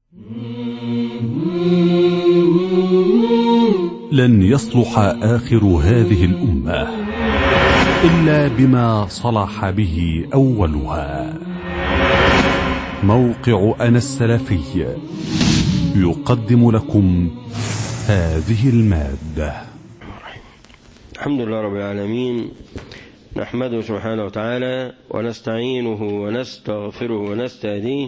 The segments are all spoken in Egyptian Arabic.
لن يصلح آخر هذه الأمة إلا بما صلح به أولها موقع أنا السلفي يقدم لكم هذه المادة الحمد لله رب العالمين نحمده سبحانه وتعالى ونستعينه ونستغفره ونستهديه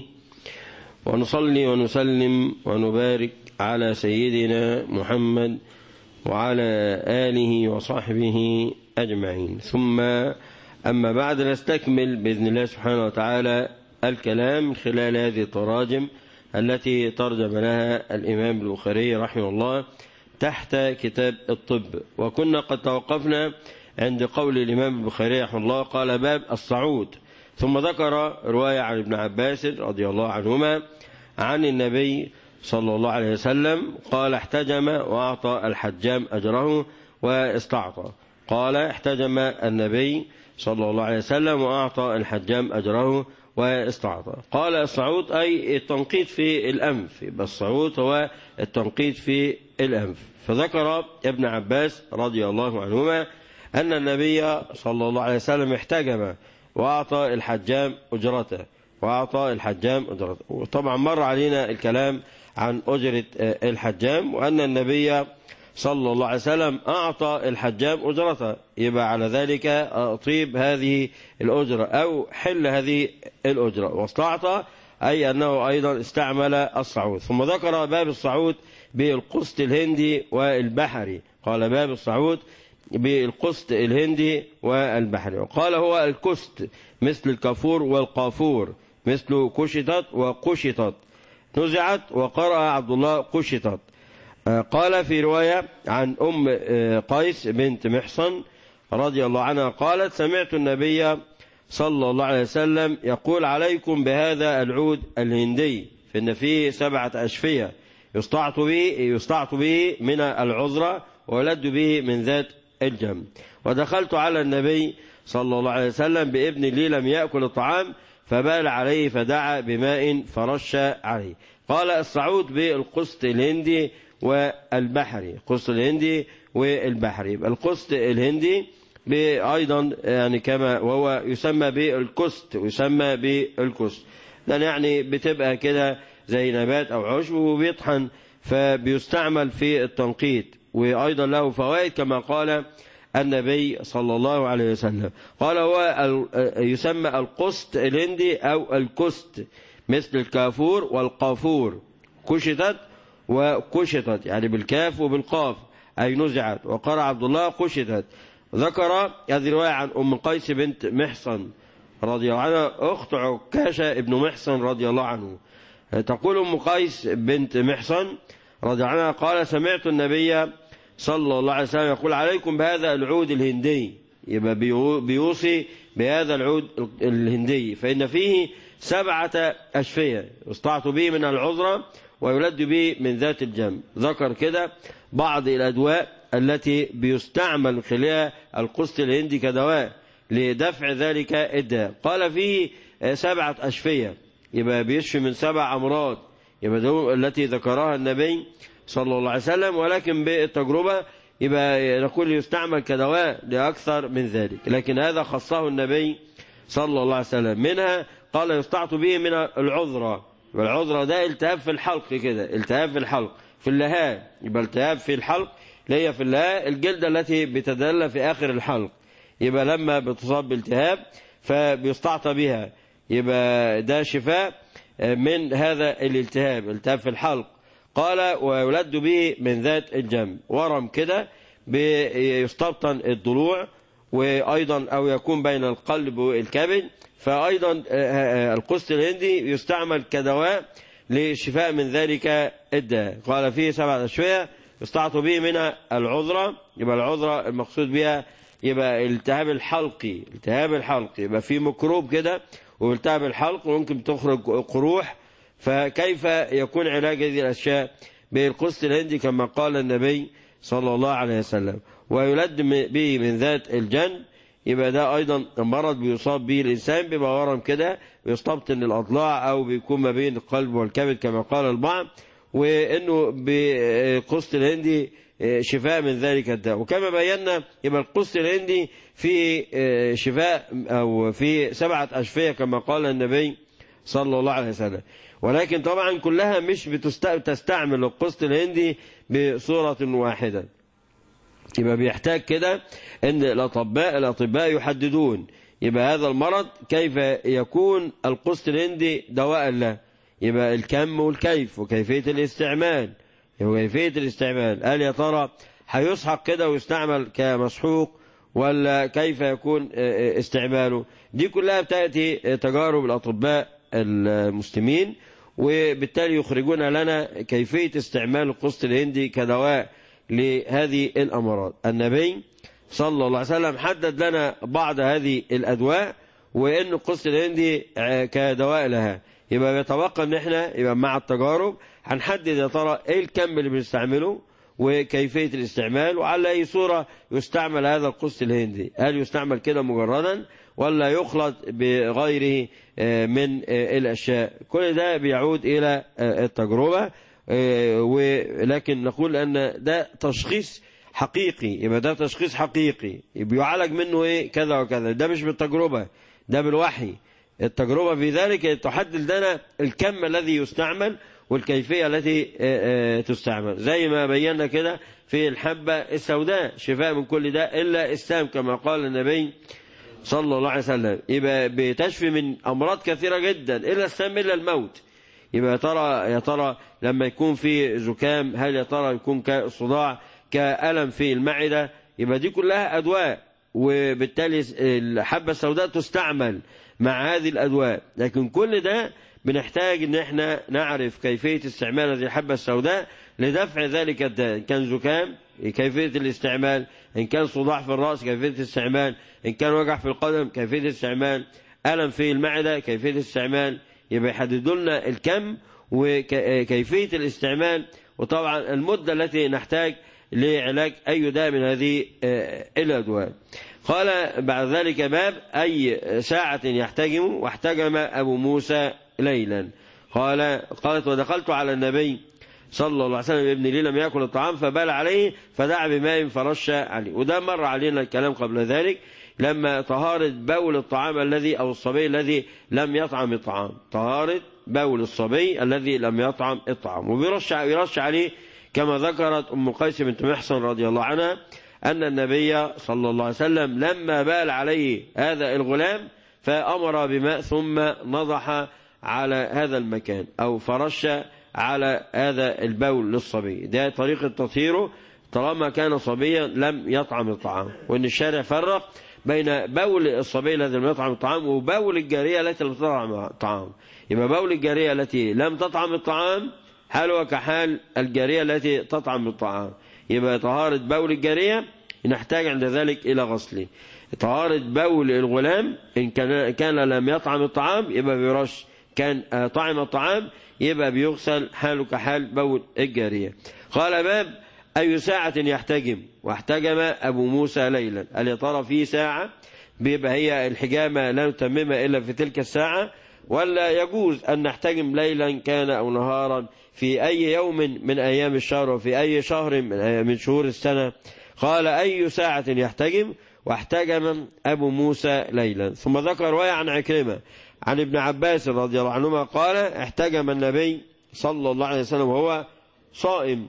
ونصلي ونسلم ونبارك على سيدنا محمد وعلى آله وصحبه أجمعين ثم أما بعد نستكمل بإذن الله سبحانه وتعالى الكلام خلال هذه التراجم التي ترجم لها الإمام البخاري رحمه الله تحت كتاب الطب وكنا قد توقفنا عند قول الإمام البخاري رحمه الله قال باب الصعود ثم ذكر رواية عن ابن عباس رضي الله عنهما عن النبي صلى الله عليه وسلم قال احتجم وأعطى الحجام أجره واستعطى قال احتجم النبي صلى الله عليه وسلم وأعطى الحجام أجره واستعطى قال الصعود أي التنقيط في الأنف يبقى الصعود هو التنقيط في الأنف فذكر ابن عباس رضي الله عنهما أن النبي صلى الله عليه وسلم احتجم وأعطى الحجام أجرته وأعطى الحجام أجرته وطبعا مر علينا الكلام عن أجرة الحجام وأن النبي صلى الله عليه وسلم أعطى الحجام أجرته يبقى على ذلك طيب هذه الأجرة أو حل هذه الأجرة واستعطى أي أنه أيضا استعمل الصعود ثم ذكر باب الصعود بالقسط الهندي والبحري قال باب الصعود بالقسط الهندي والبحري وقال هو الكست مثل الكافور والقافور مثل كشطت وقشطت نزعت وقرأ عبد الله قشطت قال في رواية عن أم قيس بنت محصن رضي الله عنها قالت سمعت النبي صلى الله عليه وسلم يقول عليكم بهذا العود الهندي فإن فيه سبعة أشفية يستعط به, يستعط به من العذرة ويلد به من ذات الجنب ودخلت على النبي صلى الله عليه وسلم بابن لي لم يأكل الطعام فبال عليه فدعا بماء فرش عليه قال الصعود بالقسط الهندي والبحري القسط الهندي والبحري القسط الهندي أيضا يعني كما وهو يسمى بالكست ويسمى بالكست ده يعني بتبقى كده زي نبات أو عشب وبيطحن فبيستعمل في التنقيط وأيضا له فوائد كما قال النبي صلى الله عليه وسلم قال هو يسمى القسط الهندي أو الكست مثل الكافور والقافور كشطت وكشطت يعني بالكاف وبالقاف أي نزعت وقرأ عبد الله كشطت ذكر هذه رواية عن أم قيس بنت محصن رضي الله عنها أخت عكاشة ابن محصن رضي الله عنه تقول أم قيس بنت محصن رضي الله عنها قال سمعت النبي صلى الله عليه وسلم يقول عليكم بهذا العود الهندي يبقى بيوصي بهذا العود الهندي فإن فيه سبعة أشفية يستعط به من العذرة ويلد به من ذات الجنب ذكر كده بعض الأدواء التي بيستعمل خلال القسط الهندي كدواء لدفع ذلك الداء قال فيه سبعة أشفية يبقى بيشفي من سبع أمراض يبقى دول التي ذكرها النبي صلى الله عليه وسلم ولكن بالتجربة يبقى نقول يستعمل كدواء لأكثر من ذلك لكن هذا خصه النبي صلى الله عليه وسلم منها قال يستعط به من العذرة والعذرة ده التهاب في الحلق كده التهاب في الحلق في اللهاء يبقى التهاب في الحلق اللي هي في اللهاء الجلدة التي بتدل في آخر الحلق يبقى لما بتصاب بالتهاب فبيستعطى بها يبقى ده شفاء من هذا الالتهاب التهاب في الحلق قال ويولد به من ذات الجنب ورم كده بيستبطن الضلوع وأيضا أو يكون بين القلب والكبد فأيضا القسط الهندي يستعمل كدواء للشفاء من ذلك الداء قال فيه سبعة أشوية يستعط به من العذرة يبقى العذرة المقصود بها يبقى التهاب الحلقي التهاب الحلقي يبقى في ميكروب كده والتهاب الحلق وممكن تخرج قروح فكيف يكون علاج هذه الأشياء بالقسط الهندي كما قال النبي صلى الله عليه وسلم ويلد به من ذات الجنب يبقى ده أيضا مرض بيصاب به الإنسان بيبقى ورم كده بيستبطن الأضلاع أو بيكون ما بين القلب والكبد كما قال البعض وإنه بقسط الهندي شفاء من ذلك الداء وكما بينا يبقى القسط الهندي في شفاء أو في سبعة أشفية كما قال النبي صلى الله عليه وسلم ولكن طبعا كلها مش بتستعمل القسط الهندي بصورة واحدة يبقى بيحتاج كده ان الاطباء الاطباء يحددون يبقى هذا المرض كيف يكون القسط الهندي دواء له يبقى الكم والكيف وكيفية الاستعمال وكيفية الاستعمال هل يا ترى هيسحق كده ويستعمل كمسحوق ولا كيف يكون استعماله دي كلها بتأتي تجارب الأطباء المسلمين وبالتالي يخرجون لنا كيفية استعمال القسط الهندي كدواء لهذه الأمراض النبي صلى الله عليه وسلم حدد لنا بعض هذه الأدواء وإن القسط الهندي كدواء لها يبقى بيتبقى ان احنا يبقى مع التجارب هنحدد يا ترى ايه الكم اللي بنستعمله وكيفية الاستعمال وعلى اي صورة يستعمل هذا القسط الهندي هل يستعمل كده مجردا ولا يخلط بغيره من الاشياء كل ده بيعود الى التجربة ولكن نقول ان ده تشخيص حقيقي يبقى ده تشخيص حقيقي بيعالج منه ايه كذا وكذا ده مش بالتجربة ده بالوحي التجربة في ذلك تحدد لنا الكم الذي يستعمل والكيفية التي تستعمل زي ما بينا كده في الحبة السوداء شفاء من كل ده إلا السام كما قال النبي صلى الله عليه وسلم يبقى بتشفي من أمراض كثيرة جدا إلا السام إلا الموت يبقى يا ترى يا ترى لما يكون في زكام هل يا ترى يكون كصداع كألم في المعدة يبقى دي كلها أدواء وبالتالي الحبة السوداء تستعمل مع هذه الأدواء لكن كل ده بنحتاج ان احنا نعرف كيفية استعمال هذه الحبة السوداء لدفع ذلك الداء إن كان زكام كيفية الاستعمال إن كان صداع في الرأس كيفية الاستعمال إن كان وجع في القدم كيفية الاستعمال ألم في المعدة كيفية الاستعمال يبقى يحددوا لنا الكم وكيفية الاستعمال وطبعا المدة التي نحتاج لعلاج أي داء من هذه الأدواء قال بعد ذلك باب أي ساعة يحتجم واحتجم أبو موسى ليلا قال قالت ودخلت على النبي صلى الله عليه وسلم ابن لي لم يأكل الطعام فبال عليه فدعا بماء فرش عليه وده مر علينا الكلام قبل ذلك لما طهارة بول الطعام الذي أو الصبي الذي لم يطعم الطعام طهارة بول الصبي الذي لم يطعم الطعام وبيرش يرش عليه كما ذكرت أم قيس بنت محصن رضي الله عنها أن النبي صلى الله عليه وسلم لما بال عليه هذا الغلام فأمر بماء ثم نضح على هذا المكان أو فرش على هذا البول للصبي ده طريقة تطهيره طالما كان صبيا لم يطعم الطعام وإن الشارع فرق بين بول الصبي الذي لم يطعم الطعام وبول الجارية التي لم تطعم الطعام يبقى بول الجارية التي لم تطعم الطعام حالها كحال الجارية التي تطعم الطعام يبقى طهارة بول الجارية نحتاج عند ذلك إلى غسله طهارة بول الغلام إن كان, كان لم يطعم الطعام يبقى بيرش كان طعم الطعام يبقى بيغسل حاله كحال بول الجارية قال باب أي ساعة يحتجم واحتجم أبو موسى ليلا قال يا ترى في ساعة بيبقى هي الحجامة لا نتممها إلا في تلك الساعة ولا يجوز أن نحتجم ليلا كان أو نهارا في أي يوم من أيام الشهر وفي أي شهر من شهور السنة قال أي ساعة يحتجم واحتجم أبو موسى ليلا ثم ذكر رواية عن عكرمة عن ابن عباس رضي الله عنهما قال احتجم النبي صلى الله عليه وسلم وهو صائم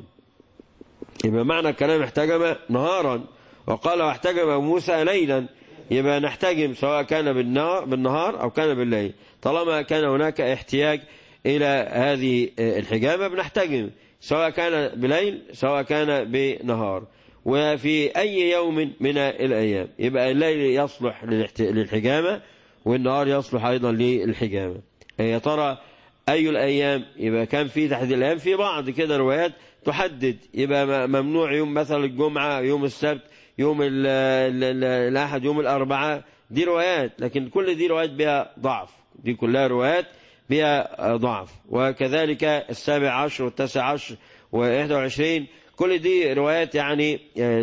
يبقى معنى الكلام احتجم نهارا وقال واحتجم أبو موسى ليلا يبقى نحتجم سواء كان بالنهار, بالنهار أو كان بالليل طالما كان هناك احتياج إلى هذه الحجامة بنحتجم سواء كان بليل سواء كان بنهار وفي أي يوم من الأيام يبقى الليل يصلح للحجامة والنهار يصلح أيضا للحجامة يا ترى أي الأيام يبقى كان في تحديد الأيام في بعض كده روايات تحدد يبقى ممنوع يوم مثلا الجمعة يوم السبت يوم ال ال الأحد يوم الأربعاء دي روايات لكن كل دي روايات بها ضعف دي كلها روايات بها ضعف وكذلك السابع عشر والتاسع عشر وإحدى وعشرين كل دي روايات يعني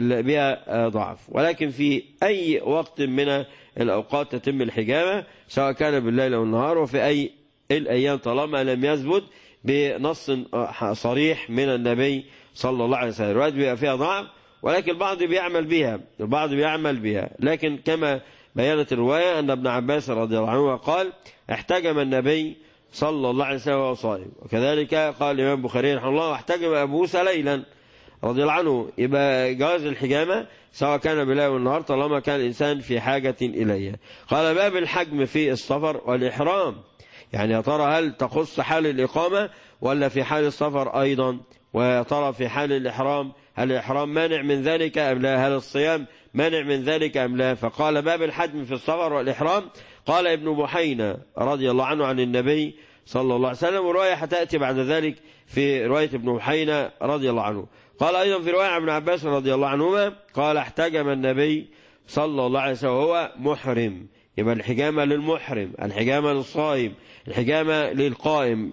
بها ضعف ولكن في أي وقت من الأوقات تتم الحجامة سواء كان بالليل أو النهار وفي أي الأيام طالما لم يثبت بنص صريح من النبي صلى الله عليه وسلم الروايات بيبقى فيها ضعف ولكن البعض بيعمل بها البعض بيعمل بها لكن كما بيانت الرواية أن ابن عباس رضي الله عنه قال احتجم النبي صلى الله عليه وسلم وهو صائم وكذلك قال الإمام البخاري رحمه الله واحتجم أبو موسى ليلا رضي الله عنه يبقى جواز الحجامة سواء كان بالليل والنهار طالما كان الإنسان في حاجة إليه قال باب الحجم في السفر والإحرام يعني يا ترى هل تخص حال الإقامة ولا في حال السفر أيضا ويا ترى في حال الإحرام هل الإحرام مانع من ذلك أم لا هل الصيام مانع من ذلك أم لا فقال باب الحجم في السفر والإحرام قال ابن بحينة رضي الله عنه عن النبي صلى الله عليه وسلم ورواية حتأتي بعد ذلك في رواية ابن بحينة رضي الله عنه قال أيضا في رواية ابن عباس رضي الله عنهما قال احتجم النبي صلى الله عليه وسلم وهو محرم يبقى الحجامة للمحرم الحجامة للصائم الحجامة للقائم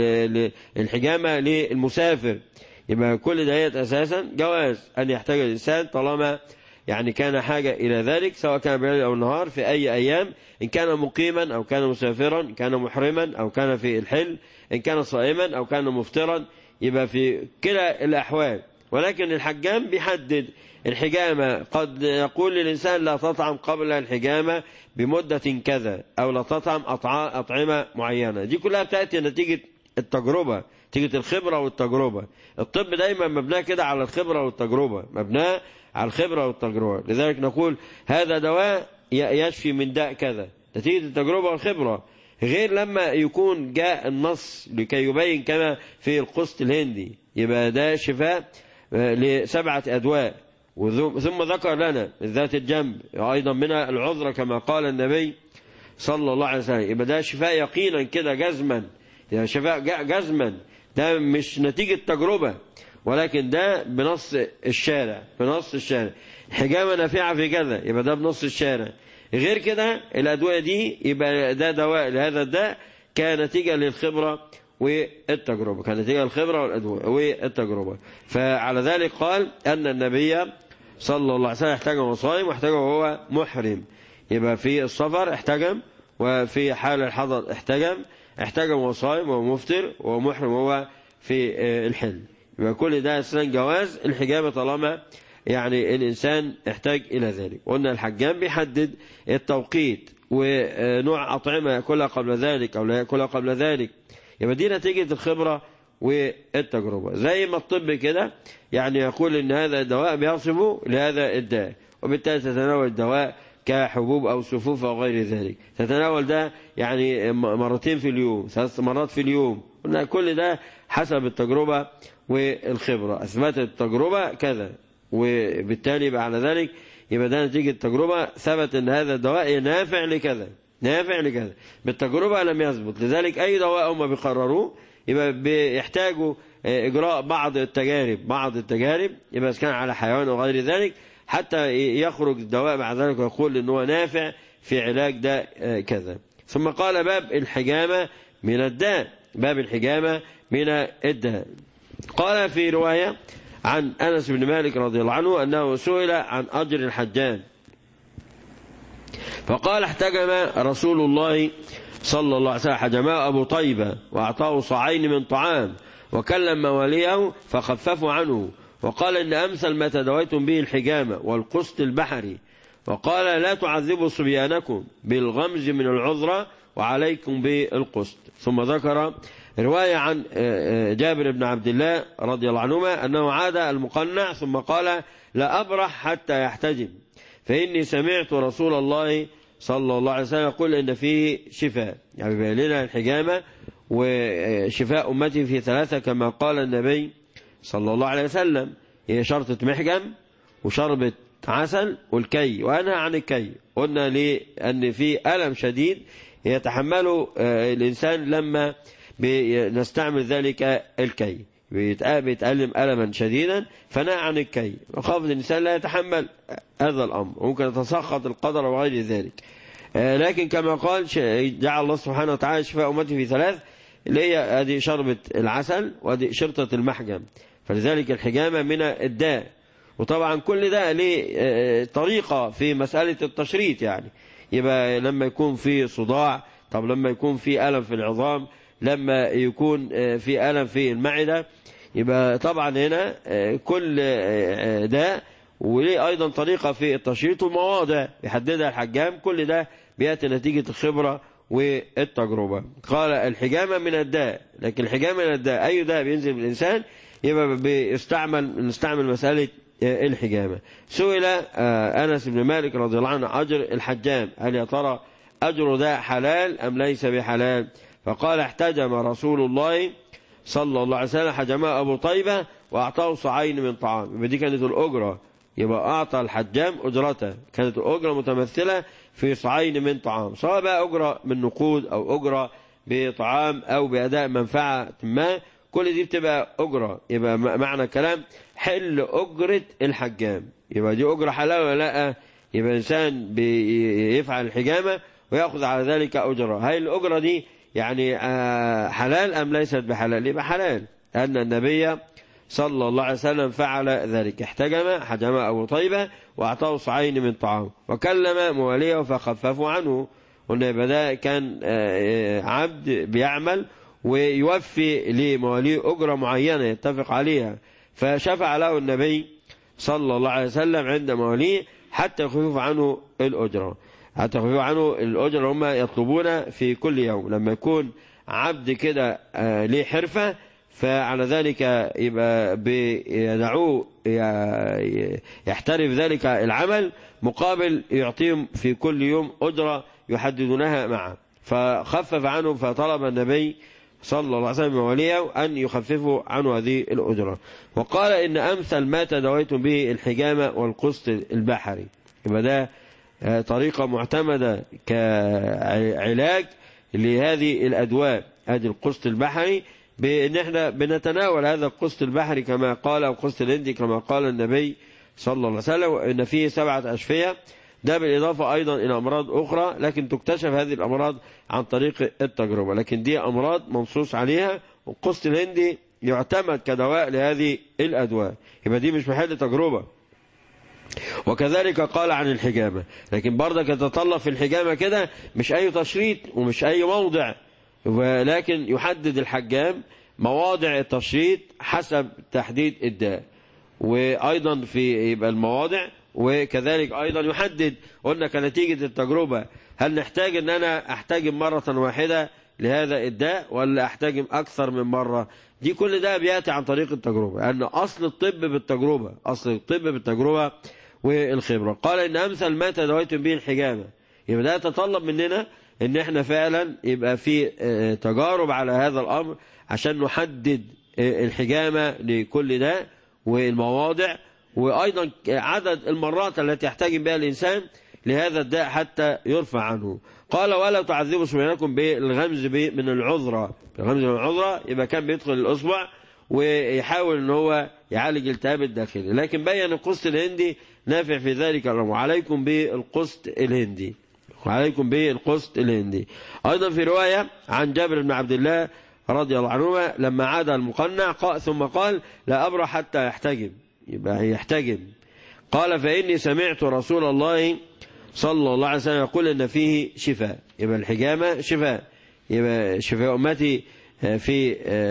الحجامة للمسافر يبقى كل دهيت أساسا جواز أن يحتاج الإنسان طالما يعني كان حاجة إلى ذلك سواء كان بالليل أو النهار في أي أيام إن كان مقيما أو كان مسافرا إن كان محرما أو كان في الحل إن كان صائما أو كان مفطرا يبقى في كلا الأحوال ولكن الحجام بيحدد الحجامة قد يقول للإنسان لا تطعم قبل الحجامة بمدة كذا أو لا تطعم أطعمة معينة دي كلها بتأتي نتيجة التجربة نتيجة الخبرة والتجربة الطب دايما مبناه كده على الخبرة والتجربة مبناه على الخبرة والتجربة لذلك نقول هذا دواء يشفي من داء كذا نتيجة التجربة والخبرة غير لما يكون جاء النص لكي يبين كما في القسط الهندي يبقى ده شفاء لسبعة أدواء ثم ذكر لنا ذات الجنب أيضا من العذر كما قال النبي صلى الله عليه وسلم يبقى ده شفاء يقينا كده جزما يعني شفاء جزما ده مش نتيجة تجربة ولكن ده بنص الشارع بنص الشارع حجامة نافعة في كذا يبقى ده بنص الشارع غير كده الأدوية دي يبقى ده دواء لهذا الداء كنتيجة للخبرة والتجربة كنتيجة للخبرة والأدوية والتجربة فعلى ذلك قال أن النبي صلى الله عليه وسلم احتجم وهو صائم واحتجم وهو محرم يبقى في السفر احتجم وفي حال الحضر احتجم احتجم وهو صائم وهو مفطر وهو محرم وهو في الحل يبقى كل ده أساسا جواز الحجامة طالما يعني الإنسان يحتاج إلى ذلك قلنا الحجام بيحدد التوقيت ونوع أطعمة يأكلها قبل ذلك أو لا يأكلها قبل ذلك يبقى دي نتيجة الخبرة والتجربة زي ما الطب كده يعني يقول ان هذا الدواء بيصفه لهذا الداء وبالتالي تتناول الدواء كحبوب أو صفوف أو غير ذلك تتناول ده يعني مرتين في اليوم ثلاث مرات في اليوم قلنا كل ده حسب التجربة والخبرة أثبتت التجربة كذا وبالتالي يبقى على ذلك يبقى ده نتيجة التجربة ثبت أن هذا الدواء نافع لكذا نافع لكذا بالتجربة لم يثبت لذلك أي دواء هم بيقرروه يبقى بيحتاجوا إجراء بعض التجارب بعض التجارب يبقى كان على حيوان أو غير ذلك حتى يخرج الدواء بعد ذلك ويقول إن هو نافع في علاج ده كذا ثم قال باب الحجامة من الداء باب الحجامة من الداء قال في رواية عن أنس بن مالك رضي الله عنه أنه سئل عن أجر الحجام فقال احتجم رسول الله صلى الله عليه وسلم حجماء أبو طيبة وأعطاه صاعين من طعام وكلم مواليه فخففوا عنه وقال إن أمثل ما تدويتم به الحجامة والقسط البحري وقال لا تعذبوا صبيانكم بالغمز من العذرة وعليكم بالقسط ثم ذكر رواية عن جابر بن عبد الله رضي الله عنهما أنه عاد المقنع ثم قال لا أبرح حتى يحتجم فإني سمعت رسول الله صلى الله عليه وسلم يقول إن فيه شفاء يعني بيان لنا الحجامة وشفاء أمتي في ثلاثة كما قال النبي صلى الله عليه وسلم هي شرطة محجم وشربة عسل والكي وأنهى عن الكي قلنا ليه أن في ألم شديد يتحمله الإنسان لما نستعمل ذلك الكي بيتألم ألما شديدا فنهى عن الكي وخاف الإنسان لا يتحمل هذا الأمر وممكن يتسخط القدر وغير ذلك لكن كما قال جعل الله سبحانه وتعالى شفاء أمتي في ثلاث اللي هي هذه شربة العسل وهذه شرطة المحجم فلذلك الحجامة من الداء وطبعا كل ده ليه طريقة في مسألة التشريط يعني يبقى لما يكون في صداع طب لما يكون في ألم في العظام لما يكون في ألم في المعدة يبقى طبعا هنا كل ده وليه أيضا طريقة في التشريط والمواضع يحددها الحجام كل ده بيأتي نتيجة الخبرة والتجربة قال الحجامة من الداء لكن الحجامة من الداء أي داء بينزل من الإنسان يبقى بيستعمل نستعمل مسألة الحجامة سئل أنس بن مالك رضي الله عنه أجر الحجام هل يا ترى أجر ده حلال أم ليس بحلال فقال احتجم رسول الله صلى الله عليه وسلم حجماء أبو طيبة وأعطاه صعين من طعام يبقى دي كانت الأجرة يبقى أعطى الحجام أجرته كانت الأجرة متمثلة في صعين من طعام سواء بقى أجرة من نقود أو أجرة بطعام أو بأداء منفعة ما كل دي بتبقى أجرة يبقى معنى كلام حل أجرة الحجام يبقى دي أجرة حلال ولا لا يبقى إنسان بيفعل الحجامة ويأخذ على ذلك أجرة هاي الأجرة دي يعني حلال أم ليست بحلال يبقى حلال أن النبي صلى الله عليه وسلم فعل ذلك احتجم حجم أبو طيبة وأعطاه صعين من طعام وكلم مواليه فخففوا عنه قلنا يبقى ده كان عبد بيعمل ويوفي لمواليه أجرة معينة يتفق عليها فشفع له النبي صلى الله عليه وسلم عند مواليه حتى يخفف عنه الأجرة حتى يخفف عنه الأجرة هم يطلبون في كل يوم لما يكون عبد كده ليه حرفة فعلى ذلك يبقى بيدعوه يحترف ذلك العمل مقابل يعطيهم في كل يوم أجرة يحددونها معه فخفف عنه فطلب النبي صلى الله عليه وسلم وليه أن يخففوا عنه هذه الأجرة وقال إن أمثل ما تداويتم به الحجامة والقسط البحري يبقى ده طريقة معتمدة كعلاج لهذه الأدواء هذه القسط البحري بأن احنا بنتناول هذا القسط البحري كما قال أو القسط الهندي كما قال النبي صلى الله عليه وسلم إن فيه سبعة أشفية ده بالإضافة أيضا إلى أمراض أخرى لكن تكتشف هذه الأمراض عن طريق التجربة لكن دي أمراض منصوص عليها والقسط الهندي يعتمد كدواء لهذه الأدواء يبقى دي مش محل تجربة وكذلك قال عن الحجامة لكن برضك يتطلب في الحجامة كده مش أي تشريط ومش أي موضع ولكن يحدد الحجام مواضع التشريط حسب تحديد الداء وأيضا في يبقى المواضع وكذلك أيضا يحدد قلنا كنتيجة التجربة هل نحتاج أن أنا أحتاجم مرة واحدة لهذا الداء ولا أحتاجم أكثر من مرة دي كل ده بيأتي عن طريق التجربة لأن يعني أصل الطب بالتجربة أصل الطب بالتجربة والخبرة قال إن أمثل ما تداويتم به الحجامة يبقى ده يتطلب مننا ان احنا فعلا يبقى في تجارب على هذا الامر عشان نحدد الحجامة لكل ده والمواضع وايضا عدد المرات التي يحتاج بها الانسان لهذا الداء حتى يرفع عنه قال ولا تعذبوا سبيانكم بالغمز من العذرة الغمز من العذرة يبقى كان بيدخل الاصبع ويحاول ان هو يعالج التهاب الداخلي لكن بين القسط الهندي نافع في ذلك الامر عليكم بالقسط الهندي وعليكم بالقسط الهندي أيضا في رواية عن جابر بن عبد الله رضي الله عنهما لما عاد المقنع ثم قال لا أبرح حتى يحتجم يبقى يحتجم قال فإني سمعت رسول الله صلى الله عليه وسلم يقول إن فيه شفاء يبقى الحجامة شفاء يبقى شفاء أمتي في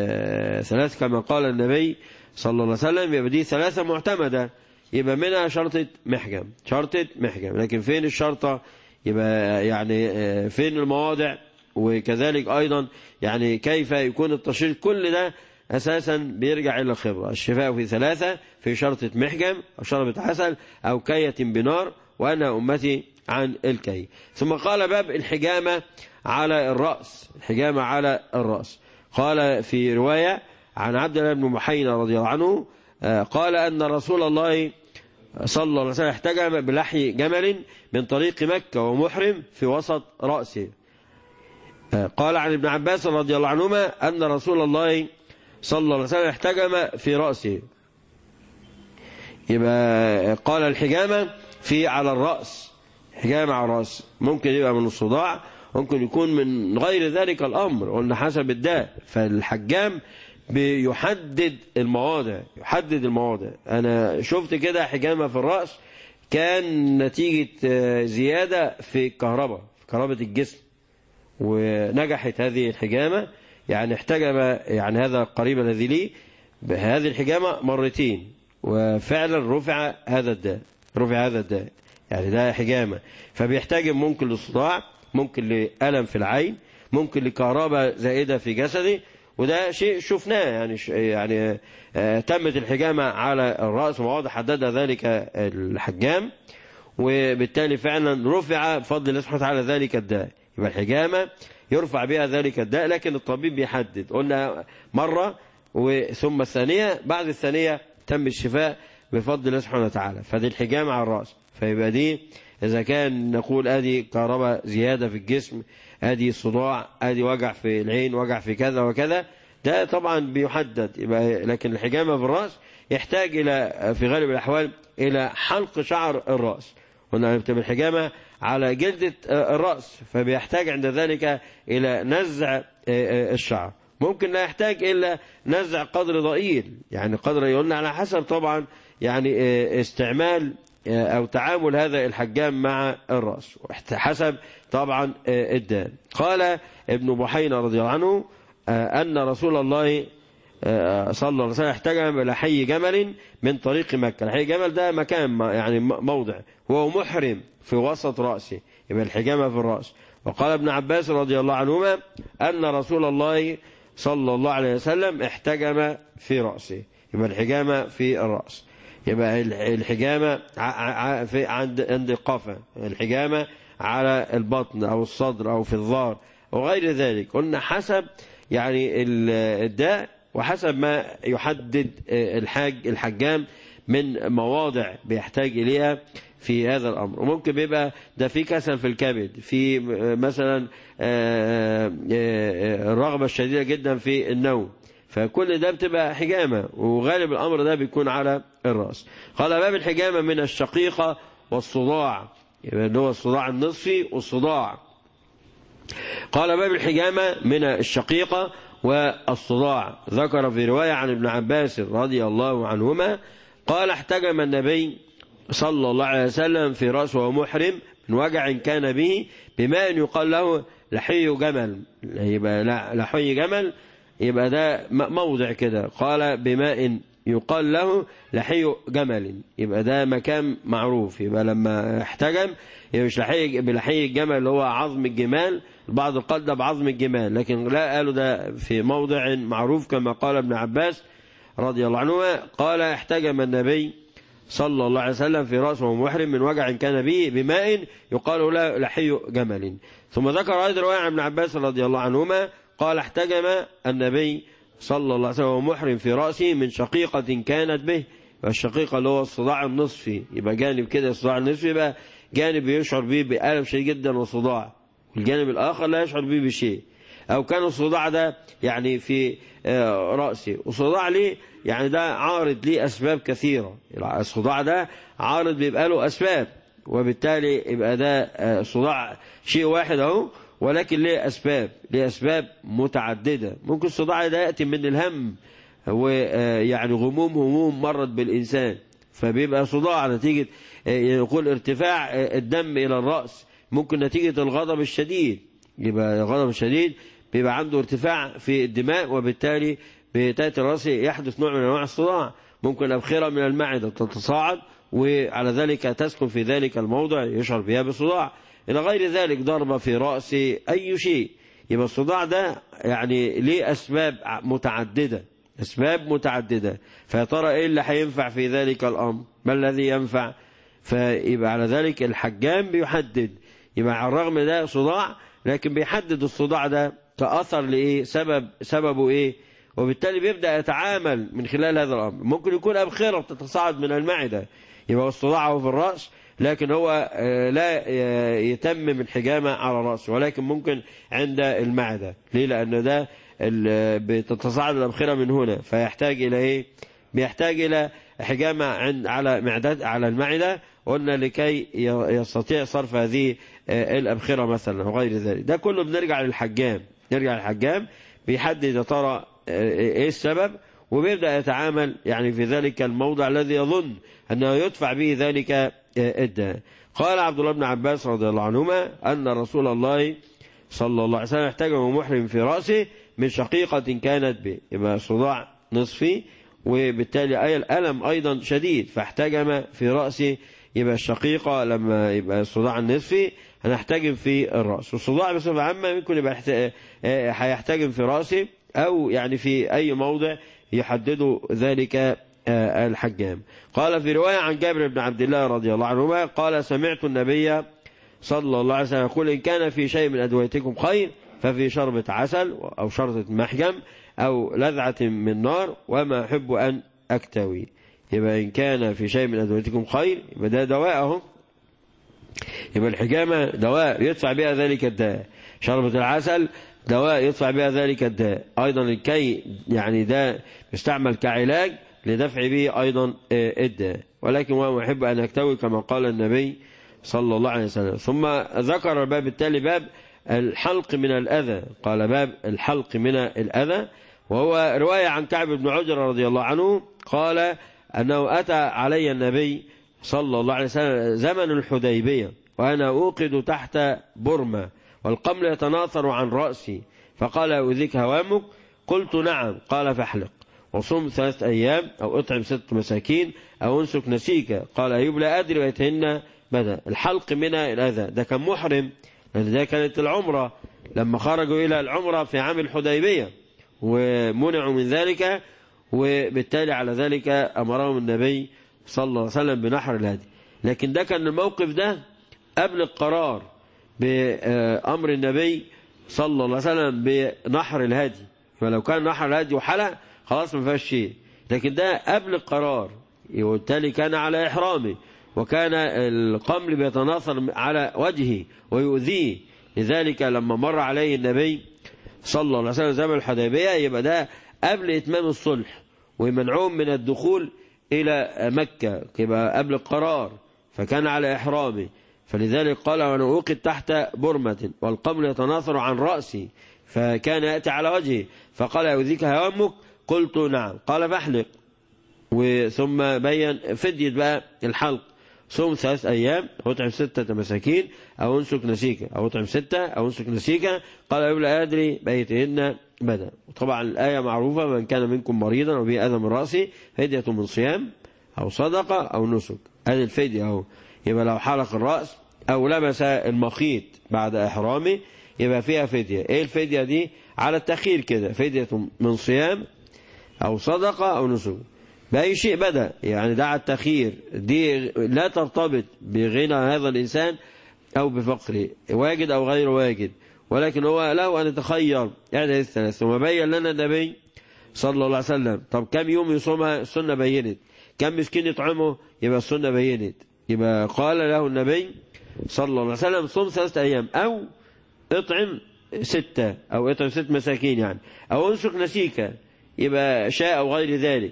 ثلاث كما قال النبي صلى الله عليه وسلم يبقى دي ثلاثة معتمدة يبقى منها شرطة محجم شرطة محجم لكن فين الشرطة يبقى يعني فين المواضع وكذلك أيضا يعني كيف يكون التشريط كل ده أساسا بيرجع إلى الخبرة الشفاء في ثلاثة في شرطة محجم أو شربة عسل أو كية بنار وأنا أمتي عن الكي ثم قال باب الحجامة على الرأس الحجامة على الرأس قال في رواية عن عبد الله بن محينا رضي الله عنه قال أن رسول الله صلى الله عليه وسلم احتجم بلحي جمل من طريق مكة ومحرم في وسط رأسه قال عن ابن عباس رضي الله عنهما أن رسول الله صلى الله عليه وسلم احتجم في رأسه يبقى قال الحجامة في على الرأس حجامة على الرأس ممكن يبقى من الصداع ممكن يكون من غير ذلك الأمر قلنا حسب الداء فالحجام بيحدد المواضع يحدد المواضع أنا شفت كده حجامة في الرأس كان نتيجة زيادة في الكهرباء في كهرباء الجسم ونجحت هذه الحجامة يعني احتجم يعني هذا القريب الذي لي بهذه الحجامة مرتين وفعلا رفع هذا الداء رفع هذا الداء يعني ده حجامة فبيحتاج ممكن للصداع ممكن لألم في العين ممكن لكهرباء زائدة في جسدي وده شيء شفناه يعني يعني تمت الحجامة على الرأس وواضح حدد ذلك الحجام وبالتالي فعلا رفع بفضل الله سبحانه وتعالى ذلك الداء يبقى الحجامة يرفع بها ذلك الداء لكن الطبيب بيحدد قلنا مرة ثم الثانية بعد الثانية تم الشفاء بفضل الله سبحانه وتعالى فدي الحجامة على الرأس فيبقى دي إذا كان نقول أدي كهرباء زيادة في الجسم أدي صداع أدي وجع في العين وجع في كذا وكذا ده طبعا بيحدد يبقى لكن الحجامة في الرأس يحتاج إلى في غالب الأحوال إلى حلق شعر الرأس قلنا بتبقى الحجامة على جلدة الرأس فبيحتاج عند ذلك إلى نزع الشعر ممكن لا يحتاج إلا نزع قدر ضئيل يعني قدر يقولنا على حسب طبعا يعني استعمال أو تعامل هذا الحجام مع الرأس حسب طبعا الدان قال ابن بحينا رضي الله عنه أن رسول الله صلى الله عليه وسلم احتجم إلى حي جمل من طريق مكة الحي جمل ده مكان يعني موضع وهو محرم في وسط رأسه يبقى الحجامة في الرأس وقال ابن عباس رضي الله عنهما أن رسول الله صلى الله عليه وسلم احتجم في رأسه يبقى الحجامة في الرأس يبقى الحجامة في عند عند القفا الحجامة على البطن أو الصدر أو في الظهر وغير ذلك قلنا حسب يعني الداء وحسب ما يحدد الحاج الحجام من مواضع بيحتاج إليها في هذا الأمر وممكن بيبقى ده في كسل في الكبد في مثلا الرغبة الشديدة جدا في النوم فكل ده بتبقى حجامة وغالب الأمر ده بيكون على الرأس قال باب الحجامة من الشقيقة والصداع اللي هو الصداع النصفي والصداع قال باب الحجامة من الشقيقة والصداع ذكر في رواية عن ابن عباس رضي الله عنهما قال احتجم النبي صلى الله عليه وسلم في رأسه وهو محرم من وجع كان به بماء يقال له لحي جمل يبقى لحي جمل يبقى ده موضع كده قال بماء يقال له لحي جمل يبقى ده مكان معروف يبقى لما احتجم يبقى مش لحي بلحي الجمل اللي هو عظم الجمال البعض قال ده بعظم الجمال لكن لا قالوا ده في موضع معروف كما قال ابن عباس رضي الله عنهما قال احتجم النبي صلى الله عليه وسلم في رأسه محرم من وجع كان به بماء يقال له لحي جمل ثم ذكر أيضا رواية عن ابن عباس رضي الله عنهما قال احتجم النبي صلى الله عليه وسلم محرم في رأسه من شقيقة كانت به والشقيقة اللي هو الصداع النصفي يبقى جانب كده الصداع النصفي يبقى جانب يشعر به بألم شديد جدا وصداع والجانب الآخر لا يشعر به بشيء أو كان الصداع ده يعني في رأسه وصداع ليه يعني ده عارض ليه أسباب كثيرة الصداع ده عارض بيبقى له أسباب وبالتالي يبقى ده صداع شيء واحد أهو ولكن ليه أسباب ليه أسباب متعددة ممكن الصداع ده يأتي من الهم ويعني غموم هموم مرت بالإنسان فبيبقى صداع نتيجة يقول ارتفاع الدم إلى الرأس ممكن نتيجة الغضب الشديد يبقى الغضب الشديد بيبقى عنده ارتفاع في الدماء وبالتالي بتأتي الرأس يحدث نوع من أنواع الصداع ممكن أبخرة من المعدة تتصاعد وعلى ذلك تسكن في ذلك الموضع يشعر بها بصداع إلى غير ذلك ضربة في رأس أي شيء يبقى الصداع ده يعني ليه أسباب متعددة أسباب متعددة فيا ترى إيه اللي هينفع في ذلك الأمر ما الذي ينفع فيبقى على ذلك الحجام بيحدد يبقى على الرغم ده صداع لكن بيحدد الصداع ده كأثر لإيه سبب سببه إيه وبالتالي بيبدأ يتعامل من خلال هذا الأمر ممكن يكون أبخرة بتتصاعد من المعدة يبقى الصداع هو في الرأس لكن هو لا يتمم الحجامة على رأسه ولكن ممكن عند المعدة ليه لأن ده بتتصاعد الأبخرة من هنا فيحتاج إلى إيه بيحتاج إلى حجامة عند على معدة على المعدة قلنا لكي يستطيع صرف هذه الأبخرة مثلا وغير ذلك ده كله بنرجع للحجام نرجع للحجام بيحدد يا ترى ايه السبب وبيبدأ يتعامل يعني في ذلك الموضع الذي يظن أنه يدفع به ذلك الداء قال عبد الله بن عباس رضي الله عنهما أن رسول الله صلى الله عليه وسلم احتجم محرم في رأسه من شقيقة كانت به يبقى صداع نصفي وبالتالي أي الألم أيضا شديد فاحتجم في رأسه يبقى الشقيقة لما يبقى الصداع النصفي هنحتجم في الرأس والصداع بصفة عامة ممكن يبقى هيحتجم في رأسه أو يعني في أي موضع يحدد ذلك الحجام قال في رواية عن جابر بن عبد الله رضي الله عنهما قال سمعت النبي صلى الله عليه وسلم يقول إن كان في شيء من أدويتكم خير ففي شربة عسل أو شرطة محجم أو لذعة من نار وما أحب أن أكتوي يبقى إن كان في شيء من أدويتكم خير يبقى ده دواء أهو يبقى الحجامة دواء يدفع بها ذلك الداء شربة العسل دواء يدفع بها ذلك الداء أيضا الكي يعني ده يستعمل كعلاج لدفع به أيضا الداء ولكن هو يحب أن يكتوي كما قال النبي صلى الله عليه وسلم ثم ذكر الباب التالي باب الحلق من الأذى قال باب الحلق من الأذى وهو رواية عن كعب بن عجرة رضي الله عنه قال أنه أتى علي النبي صلى الله عليه وسلم زمن الحديبية وأنا أوقد تحت برمة والقمل يتناثر عن رأسي فقال أؤذيك هوامك قلت نعم قال فاحلق وصم ثلاثة أيام أو اطعم ست مساكين أو انسك نسيك قال أيوب لا أدري ويتهن بدأ الحلق من الأذى ده كان محرم لأن ده كانت العمرة لما خرجوا إلى العمرة في عام الحديبية ومنعوا من ذلك وبالتالي على ذلك أمرهم النبي صلى الله عليه وسلم بنحر الهدي لكن ده كان الموقف ده قبل القرار بأمر النبي صلى الله عليه وسلم بنحر الهدي فلو كان نحر الهدي وحلق خلاص ما فيهاش شيء لكن ده قبل القرار وبالتالي كان على إحرامه وكان القمل بيتناثر على وجهه ويؤذيه لذلك لما مر عليه النبي صلى الله عليه وسلم زمن الحديبية يبقى ده قبل إتمام الصلح ومنعهم من الدخول إلى مكة يبقى قبل القرار فكان على إحرامه فلذلك قال وأنا أوقد تحت برمة والقمل يتناثر عن رأسي فكان يأتي على وجهه فقال يؤذيك هوامك قلت نعم قال فاحلق وثم بين فدية بقى الحلق صوم ثلاث أيام أو اطعم ستة مساكين أو انسك نسيكا أو اطعم ستة أو انسك نسيكا قال أيوب لا أدري بيتهن بدا طبعا الآية معروفة من كان منكم مريضا وبه أذى من رأسه فدية من صيام أو صدقة أو نسك هذه الفدية أهو يبقى لو حلق الرأس أو لمس المخيط بعد إحرامه يبقى فيها فدية إيه الفدية دي على التأخير كده فدية من صيام أو صدقة أو نسك بأي شيء بدأ يعني دعا التخيير دي لا ترتبط بغنى هذا الإنسان أو بفقره واجد أو غير واجد ولكن هو له أن يتخير يعني الثلاث ثم بين لنا النبي صلى الله عليه وسلم طب كم يوم يصومها السنة بينت كم مسكين يطعمه يبقى السنة بينت يبقى قال له النبي صلى الله عليه وسلم صوم ثلاثة أيام أو اطعم ستة أو اطعم ست مساكين يعني أو انسك نسيكا يبقى شاء أو غير ذلك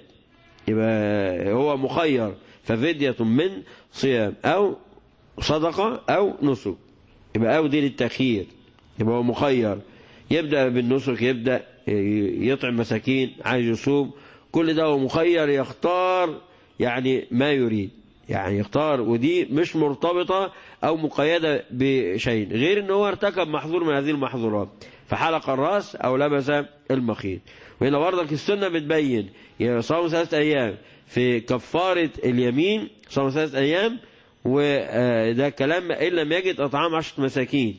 يبقى هو مخير ففدية من صيام أو صدقة أو نسك يبقى أو دي للتخيير يبقى هو مخير يبدأ بالنسك يبدأ يطعم مساكين عايز يصوم كل ده هو مخير يختار يعني ما يريد يعني يختار ودي مش مرتبطة أو مقيدة بشيء غير ان هو ارتكب محظور من هذه المحظورات فحلق الرأس أو لبس المخيط وهنا برضك السنة بتبين صوم ثلاثة أيام في كفارة اليمين صوم ثلاثة أيام وده كلام إن لم يجد أطعام عشرة مساكين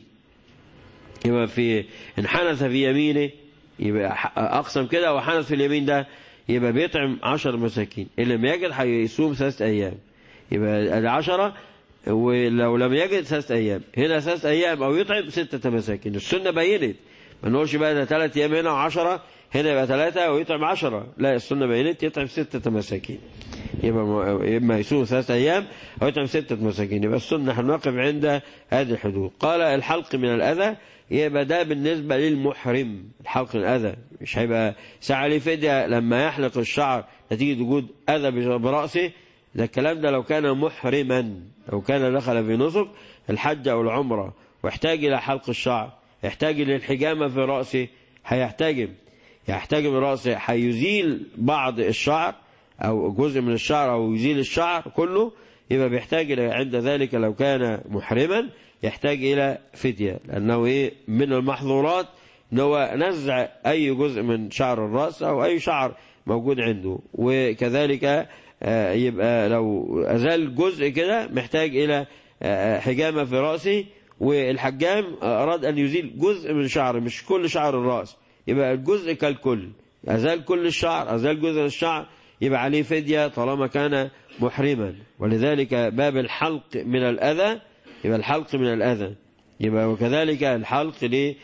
يبقى في إن حنث في يمينه يبقى أقسم كده وحنث في اليمين ده يبقى بيطعم عشر مساكين إن لم يجد هيصوم ثلاثة أيام يبقى العشرة ولو لم يجد ثلاثة أيام هنا ثلاثة أيام أو يطعم ستة مساكين السنة بينت ما نقولش بقى ده ثلاثة أيام هنا وعشرة هنا يبقى ثلاثة ويطعم عشرة لا السنة بينت يطعم ستة مساكين يبقى إما يصوم ثلاثة أيام أو يطعم ستة مساكين يبقى السنة هنقف عند هذه الحدود قال الحلق من الأذى يبقى ده بالنسبة للمحرم الحلق من الأذى مش هيبقى ساعة ليه فدية لما يحلق الشعر نتيجة وجود أذى برأسه ده الكلام ده لو كان محرما لو كان دخل في نسك الحج أو العمرة واحتاج إلى حلق الشعر يحتاج إلى الحجامة في رأسه هيحتاج يحتاج برأسه هيزيل بعض الشعر أو جزء من الشعر أو يزيل الشعر كله يبقى بيحتاج إلى عند ذلك لو كان محرما يحتاج إلى فدية لأنه إيه من المحظورات ان هو نزع أي جزء من شعر الرأس أو أي شعر موجود عنده وكذلك يبقى لو أزال جزء كده محتاج إلى حجامة في رأسه والحجام أراد أن يزيل جزء من شعر مش كل شعر الرأس يبقى الجزء كالكل أزال كل الشعر أزال جزء من الشعر يبقى عليه فدية طالما كان محرما ولذلك باب الحلق من الأذى يبقى الحلق من الأذى يبقى وكذلك الحلق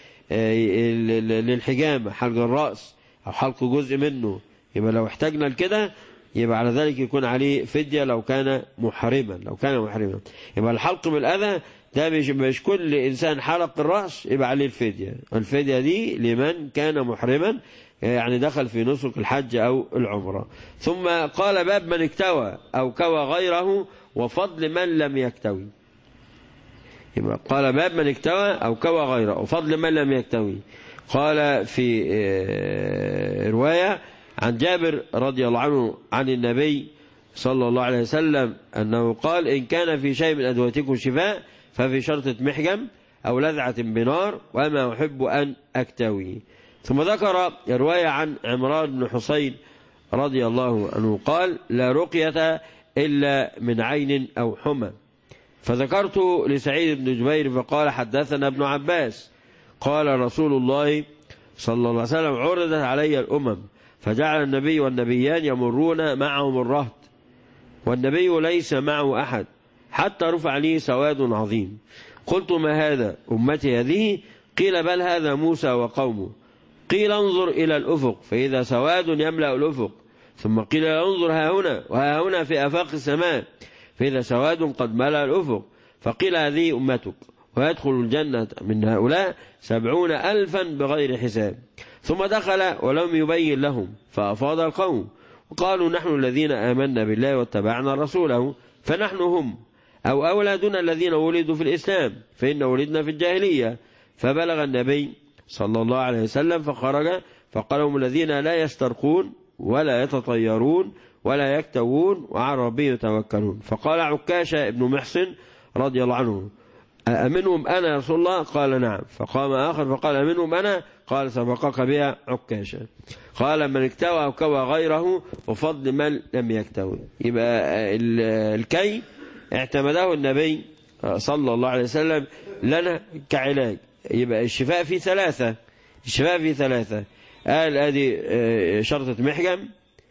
للحجامة حلق الرأس أو حلق جزء منه يبقى لو احتاجنا لكده يبقى على ذلك يكون عليه فدية لو كان محرما لو كان محرما يبقى الحلق من الأذى ده مش, مش كل إنسان حلق الرأس يبقى عليه الفدية الفدية دي لمن كان محرما يعني دخل في نسك الحج أو العمرة ثم قال باب من اكتوى أو كوى غيره وفضل من لم يكتوي يبقى قال باب من اكتوى أو كوى غيره وفضل من لم يكتوي قال في رواية عن جابر رضي الله عنه عن النبي صلى الله عليه وسلم أنه قال إن كان في شيء من أدواتكم شفاء ففي شرطة محجم أو لذعة بنار وما أحب أن أكتوي ثم ذكر رواية عن عمران بن حسين رضي الله عنه قال لا رقية إلا من عين أو حمى فذكرت لسعيد بن جبير فقال حدثنا ابن عباس قال رسول الله صلى الله عليه وسلم عرضت علي الأمم فجعل النبي والنبيان يمرون معهم الرهط والنبي ليس معه أحد حتى رفع لي سواد عظيم قلت ما هذا أمتي هذه قيل بل هذا موسى وقومه قيل انظر إلى الأفق فإذا سواد يملأ الأفق ثم قيل انظر ها هنا وها هنا في أفاق السماء فإذا سواد قد ملأ الأفق فقيل هذه أمتك ويدخل الجنة من هؤلاء سبعون ألفا بغير حساب ثم دخل ولم يبين لهم فأفاض القوم وقالوا نحن الذين آمنا بالله واتبعنا رسوله فنحن هم أو أولادنا الذين ولدوا في الإسلام فإن ولدنا في الجاهلية فبلغ النبي صلى الله عليه وسلم فخرج فقال هم الذين لا يسترقون ولا يتطيرون ولا يكتوون وعلى ربهم يتوكلون فقال عكاشة ابن محسن رضي الله عنه أمنهم أنا يا رسول الله قال نعم فقام آخر فقال أمنهم أنا قال سبقك بها عكاشة قال من اكتوى أو كوى غيره وفضل من لم يكتوي يبقى الكي اعتمده النبي صلى الله عليه وسلم لنا كعلاج يبقى الشفاء في ثلاثة الشفاء في ثلاثة قال ادي شرطة محجم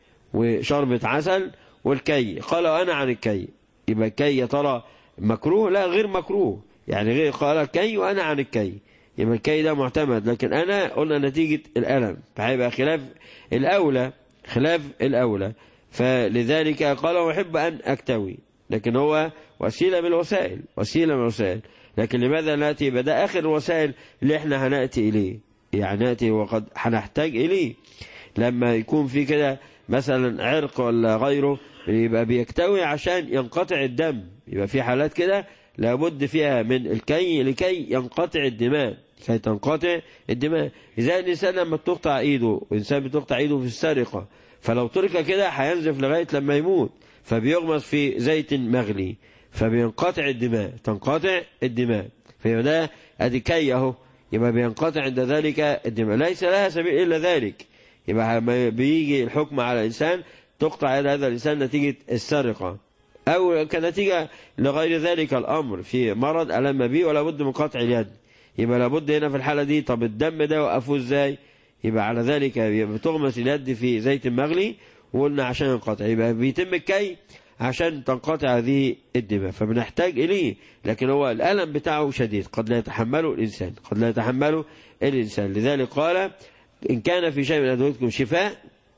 وشربة عسل والكي قال أنا عن الكي يبقى الكي يا ترى مكروه لا غير مكروه يعني غير قال الكي وأنا عن الكي يبقى الكي ده معتمد لكن أنا قلنا نتيجة الألم فهيبقى خلاف الأولى خلاف الأولى فلذلك قال وأحب أن أكتوي لكن هو وسيلة من الوسائل وسيلة من الوسائل لكن لماذا نأتي بدأ آخر الوسائل اللي احنا هنأتي إليه يعني نأتي وقد هنحتاج إليه لما يكون في كده مثلا عرق ولا غيره يبقى بيكتوي عشان ينقطع الدم يبقى في حالات كده لابد فيها من الكي لكي ينقطع الدماء كي تنقطع الدماء إذا الإنسان لما بتقطع إيده وإنسان بتقطع إيده في السرقة فلو ترك كده هينزف لغاية لما يموت فبيغمس في زيت مغلي فبينقطع الدماء تنقطع الدماء فيبقى ده ادي كي اهو يبقى بينقطع عند ذلك الدماء ليس لها سبيل الا ذلك يبقى بيجي الحكم على الانسان تقطع يد هذا الانسان نتيجه السرقه او كنتيجه لغير ذلك الامر في مرض الم به ولا بد من قطع اليد يبقى لابد هنا في الحاله دي طب الدم ده وقفوه ازاي يبقى على ذلك بتغمس اليد في زيت مغلي وقلنا عشان ينقطع يبقى بيتم الكي عشان تنقطع هذه الدماء فبنحتاج إليه لكن هو الألم بتاعه شديد قد لا يتحمله الإنسان قد لا يتحمله الإنسان لذلك قال إن كان في شيء من أدويتكم شفاء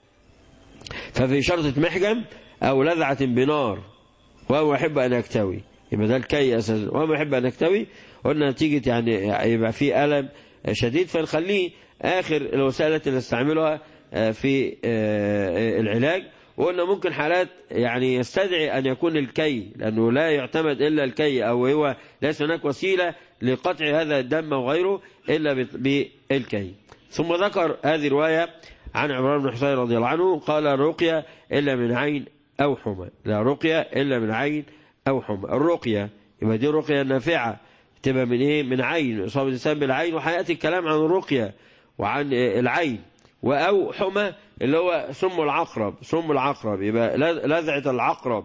ففي شرطة محجم أو لذعة بنار وهو يحب أن يكتوي يبقى ده الكي أساسا وهو يحب أن يكتوي قلنا نتيجة يعني يبقى في ألم شديد فنخليه آخر الوسائل التي نستعملها في العلاج وقلنا ممكن حالات يعني يستدعي أن يكون الكي لأنه لا يعتمد إلا الكي أو هو ليس هناك وسيلة لقطع هذا الدم وغيره إلا بالكي ثم ذكر هذه الرواية عن عمران بن حسين رضي الله عنه قال الرقية إلا من عين أو حمى لا رقية إلا من عين أو حمى الرقية يبقى دي الرقية النافعة تبقى من إيه من عين إصابة الإنسان بالعين وحياتي الكلام عن الرقية وعن العين وأو حمى اللي هو سم العقرب سم العقرب يبقى لذعة العقرب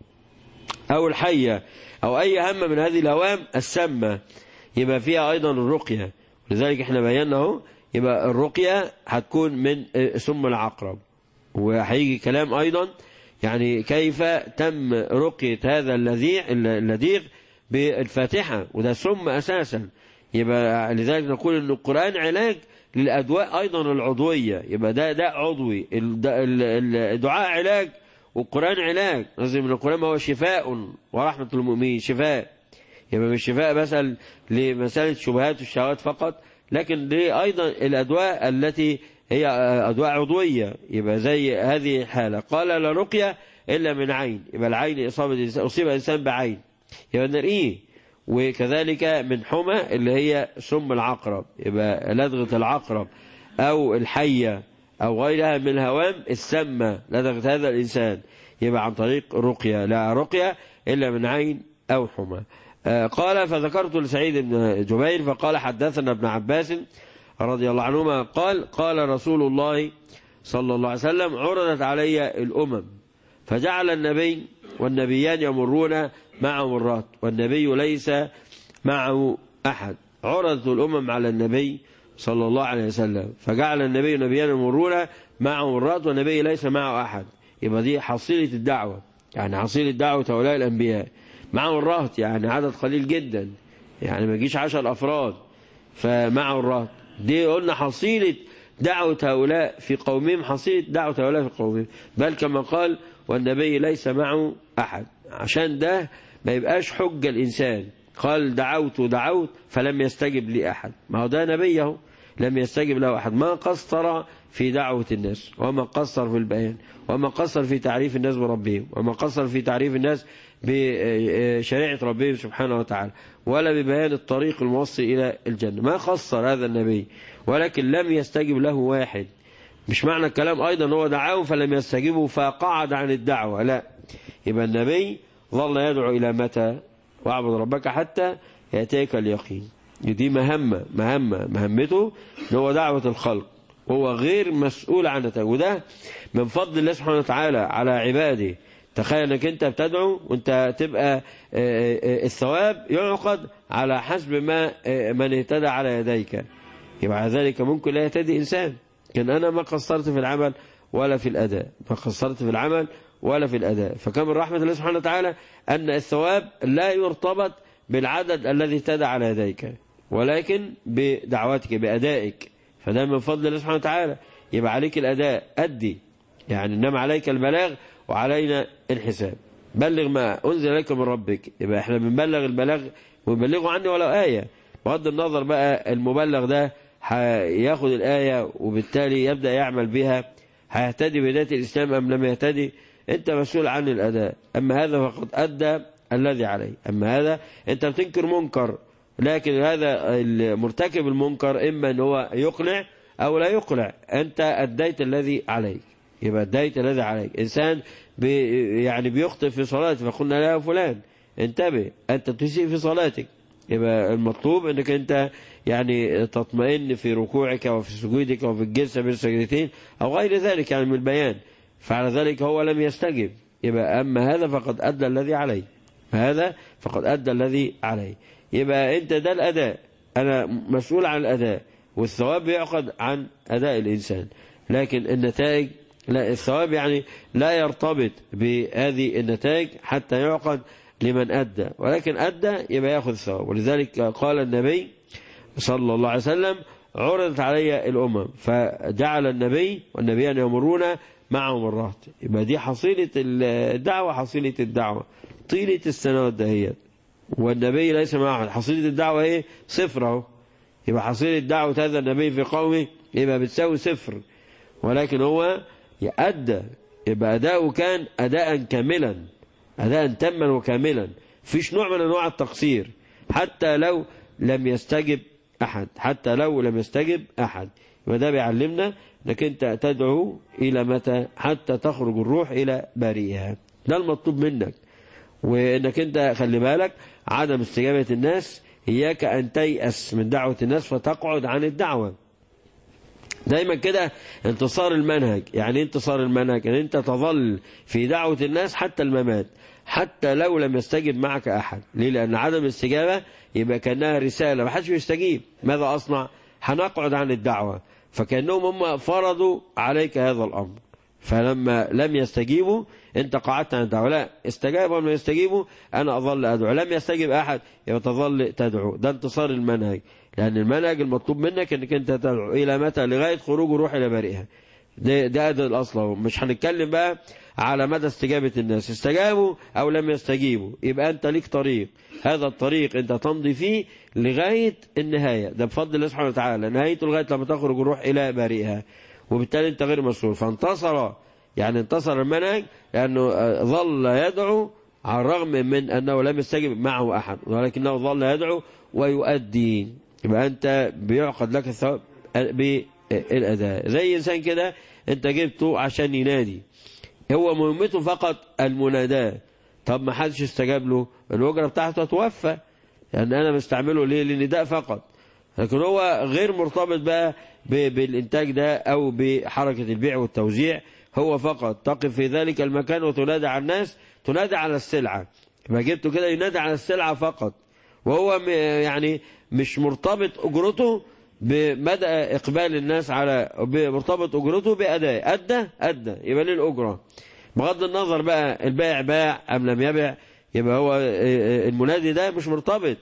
أو الحية أو أي هم من هذه الهوام السامة يبقى فيها أيضا الرقية لذلك احنا بينا اهو يبقى الرقية هتكون من سم العقرب وهيجي كلام أيضا يعني كيف تم رقية هذا اللذيع اللذيغ بالفاتحة وده سم أساسا يبقى لذلك نقول أن القرآن علاج للأدواء أيضا العضوية يبقى ده داء عضوي الدعاء علاج والقرآن علاج لازم من القرآن هو شفاء ورحمة المؤمنين شفاء يبقى مش شفاء مثلا لمسألة شبهات الشهوات فقط لكن دي أيضا الأدواء التي هي أدواء عضوية يبقى زي هذه الحالة قال لا رقية إلا من عين يبقى العين إصابة الإنسان أصيب الإنسان بعين يبقى نرقيه وكذلك من حمى اللي هي سم العقرب يبقى لدغة العقرب أو الحية أو غيرها من الهوام السامة لدغة هذا الإنسان يبقى عن طريق رقية لا رقية إلا من عين أو حمى قال فذكرت لسعيد بن جبير فقال حدثنا ابن عباس رضي الله عنهما قال قال رسول الله صلى الله عليه وسلم عرضت علي الأمم فجعل النبي والنبيان يمرون معه مرات والنبي ليس معه أحد عرضت الأمم على النبي صلى الله عليه وسلم فجعل النبي والنبيان يمرون معه مرات والنبي ليس معه أحد يبقى دي حصيلة الدعوة يعني حصيلة دعوة هؤلاء الأنبياء معه الرهط يعني عدد قليل جدا يعني ما يجيش عشر أفراد فمعه الرهط دي قلنا حصيلة دعوة هؤلاء في قومهم حصيلة دعوة هؤلاء في قومهم بل كما قال والنبي ليس معه أحد عشان ده ما يبقاش حجة الإنسان قال دعوت ودعوت فلم يستجب لي أحد ما هو ده نبيه لم يستجب له أحد ما قصر في دعوة الناس وما قصر في البيان وما قصر في تعريف الناس بربهم وما قصر في تعريف الناس بشريعة ربهم سبحانه وتعالى ولا ببيان الطريق الموصل إلى الجنة ما قصر هذا النبي ولكن لم يستجب له واحد مش معنى الكلام أيضا هو دعاهم فلم يستجيبوا فقعد عن الدعوة لا يبقى النبي ظل يدعو إلى متى واعبد ربك حتى يأتيك اليقين دي مهمة مهمة مهمته ان هو دعوة الخلق هو غير مسؤول عن نتائج وده من فضل الله سبحانه وتعالى على عباده تخيل انك انت بتدعو وانت تبقى الثواب يعقد على حسب ما من اهتدى على يديك يبقى ذلك ممكن لا يهتدي انسان كان انا ما قصرت في العمل ولا في الاداء ما قصرت في العمل ولا في الاداء فكان من رحمه الله سبحانه وتعالى ان الثواب لا يرتبط بالعدد الذي اهتدى على يديك ولكن بدعواتك بأدائك فده من فضل الله سبحانه وتعالى يبقى عليك الأداء أدي يعني إنما عليك البلاغ وعلينا الحساب بلغ ما أنزل إليك من ربك يبقى احنا بنبلغ البلاغ ونبلغه عني ولو آية بغض النظر بقى المبلغ ده هياخد الآية وبالتالي يبدأ يعمل بها هيهتدي بهداية الإسلام أم لم يهتدي أنت مسؤول عن الأداء أما هذا فقد أدى الذي عليه أما هذا أنت بتنكر منكر لكن هذا المرتكب المنكر إما أن هو يقنع أو لا يقنع أنت أديت الذي عليك يبقى أديت الذي عليك إنسان بي يعني بيخطئ في صلاته فقلنا لا فلان انتبه أنت تسيء في صلاتك يبقى المطلوب أنك أنت يعني تطمئن في ركوعك وفي سجودك وفي الجلسة بين السجدتين أو غير ذلك يعني من البيان فعلى ذلك هو لم يستجب يبقى أما هذا فقد أدى الذي عليه هذا فقد أدى الذي عليه يبقى أنت ده الأداء أنا مسؤول عن الأداء والثواب يعقد عن أداء الإنسان لكن النتائج لا الثواب يعني لا يرتبط بهذه النتائج حتى يعقد لمن أدى ولكن أدى يبقى يأخذ الثواب ولذلك قال النبي صلى الله عليه وسلم عرضت علي الأمم فجعل النبي والنبيان يمرون معهم الرهط يبقى دي حصيلة الدعوة حصيلة الدعوة طيلة السنوات دهيت والنبي ليس معه حصيلة الدعوة ايه صفر اهو يبقى حصيلة دعوة هذا النبي في قومه يبقى بتساوي صفر ولكن هو يأدى يبقى أداؤه كان أداء كاملا أداء تما وكاملا فيش نوع من أنواع التقصير حتى لو لم يستجب أحد حتى لو لم يستجب أحد وده بيعلمنا انك انت تدعو الى متى حتى تخرج الروح الى بارئها ده المطلوب منك وانك انت خلي بالك عدم استجابة الناس اياك ان تيأس من دعوة الناس فتقعد عن الدعوة دايما كده انتصار المنهج يعني انتصار المنهج ان انت تظل في دعوة الناس حتى الممات حتى لو لم يستجب معك احد ليه لان عدم الاستجابة يبقى كانها رسالة ما حدش بيستجيب ماذا اصنع هنقعد عن الدعوة فكأنهم هم فرضوا عليك هذا الامر فلما لم يستجيبوا انت قعدت عن الدعوة لا استجابوا ولا يستجيبوا انا اظل ادعو لم يستجب احد يبقى تظل تدعو ده انتصار المنهج لان المنهج المطلوب منك انك انت تدعو الى متى لغاية خروج الروح الى بارئها ده ده, ده الاصل مش هنتكلم بقى على مدى استجابة الناس استجابوا او لم يستجيبوا يبقى انت ليك طريق هذا الطريق انت تمضي فيه لغاية النهاية ده بفضل الله سبحانه وتعالى نهايته لغاية لما تخرج الروح الى بارئها وبالتالي انت غير مسؤول فانتصر يعني انتصر المنهج لأنه ظل يدعو على الرغم من أنه لم يستجب معه أحد ولكنه ظل يدعو ويؤدي يبقى أنت بيعقد لك الثواب بالأداء زي إنسان كده أنت جبته عشان ينادي هو مهمته فقط المناداة طب ما حدش استجاب له الوجرة بتاعته توفى يعني أنا مستعمله ليه للنداء فقط لكن هو غير مرتبط بقى بالإنتاج ده أو بحركة البيع والتوزيع هو فقط تقف في ذلك المكان وتنادى على الناس تنادى على السلعة ما جبته كده ينادى على السلعة فقط وهو يعني مش مرتبط أجرته بمدى إقبال الناس على مرتبط أجرته بأداء أدى أدى يبقى ليه الأجرة بغض النظر بقى البائع باع أم لم يبع يبقى هو المنادي ده مش مرتبط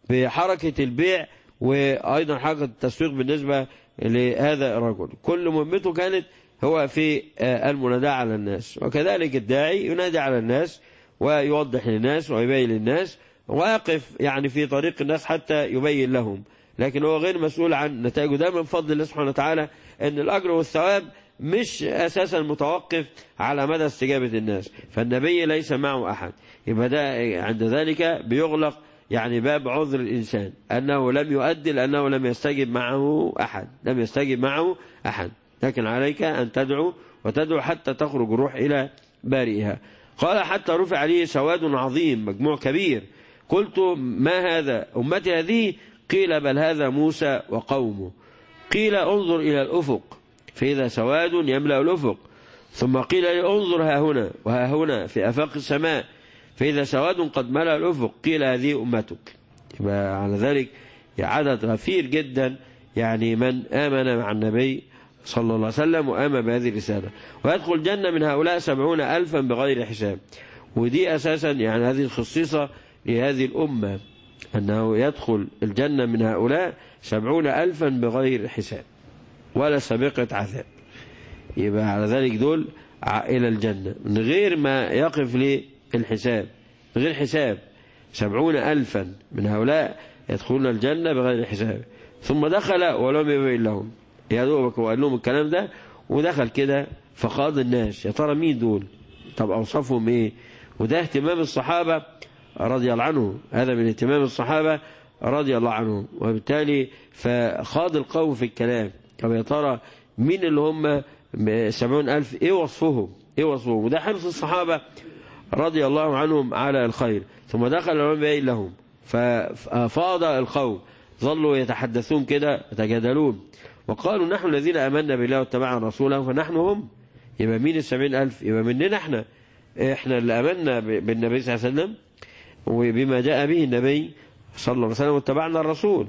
بحركة البيع وأيضا حركة التسويق بالنسبة لهذا الرجل كل مهمته كانت هو في المناداة على الناس وكذلك الداعي ينادي على الناس ويوضح للناس ويبين للناس واقف يعني في طريق الناس حتى يبين لهم لكن هو غير مسؤول عن نتائجه ده من فضل الله سبحانه وتعالى ان الأجر والثواب مش أساسا متوقف على مدى استجابة الناس فالنبي ليس معه أحد يبقى ده عند ذلك بيغلق يعني باب عذر الإنسان أنه لم يؤدي لأنه لم يستجب معه أحد لم يستجب معه أحد لكن عليك أن تدعو وتدعو حتى تخرج الروح إلى بارئها قال حتى رفع عليه سواد عظيم مجموع كبير قلت ما هذا أمتي هذه قيل بل هذا موسى وقومه قيل انظر إلى الأفق فإذا سواد يملأ الأفق ثم قيل لي انظر ها هنا وها هنا في أفاق السماء فإذا سواد قد ملأ الأفق قيل هذه أمتك يبقى على ذلك عدد غفير جدا يعني من آمن مع النبي صلى الله عليه وسلم وآمن بهذه الرسالة ويدخل الجنة من هؤلاء سبعون ألفا بغير حساب ودي أساسا يعني هذه الخصيصة لهذه الأمة أنه يدخل الجنة من هؤلاء سبعون ألفا بغير حساب ولا سابقة عذاب يبقى على ذلك دول إلى الجنة من غير ما يقف للحساب من غير حساب سبعون ألفا من هؤلاء يدخلون الجنة بغير حساب ثم دخل ولم يبين لهم يا دوبك وقال لهم الكلام ده ودخل كده فقاض الناس يا ترى مين دول طب أوصفهم إيه وده اهتمام الصحابة رضي الله عنهم هذا من اهتمام الصحابة رضي الله عنهم وبالتالي فخاض القوم في الكلام طب يا ترى مين اللي هم سبعون ألف إيه وصفهم إيه وصفهم وده حرص الصحابة رضي الله عنهم على الخير ثم دخل العلماء لهم ففاض القوم ظلوا يتحدثون كده يتجادلون وقالوا نحن الذين أمنا بالله واتبعنا رسوله فنحن هم يبقى مين السبعين ألف يبقى مننا احنا احنا اللي أمنا بالنبي صلى الله عليه وسلم وبما جاء به النبي صلى الله عليه وسلم واتبعنا الرسول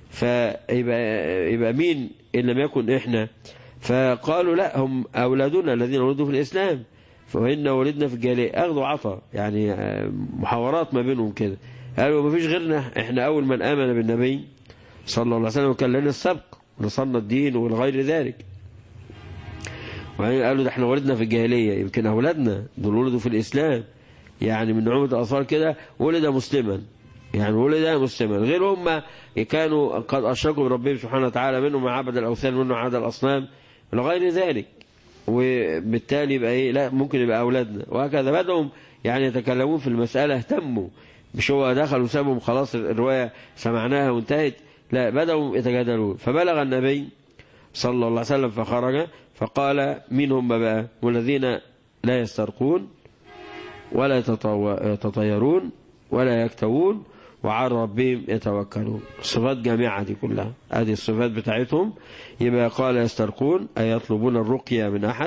فيبقى يبقى مين إن لم يكن إحنا فقالوا لا هم أولادنا الذين ولدوا في الإسلام فإن ولدنا في الجالية أخذوا عطا يعني محاورات ما بينهم كده قالوا ما فيش غيرنا إحنا أول من آمن بالنبي صلى الله عليه وسلم وكان لنا السبق ونصرنا الدين والغير ذلك وبعدين قالوا ده احنا ولدنا في الجاهلية يمكن أولادنا دول ولدوا في الإسلام يعني من نعومة الأطفال كده ولد مسلما يعني ولد مسلما غير هم كانوا قد أشركوا بربهم سبحانه وتعالى منهم عبد الأوثان منهم عبد الأصنام لغير ذلك وبالتالي يبقى ايه لا ممكن يبقى أولادنا وهكذا بدأوا يعني يتكلمون في المسألة اهتموا مش هو دخل وسابهم خلاص الرواية سمعناها وانتهت لا بدأوا يتجادلون فبلغ النبي صلى الله عليه وسلم فخرج فقال من هم بقى والذين لا يسترقون ولا يتطيرون ولا يكتوون وعلى ربهم يتوكلون الصفات جامعة دي كلها هذه الصفات بتاعتهم يبقى قال يسترقون أي يطلبون الرقية من أحد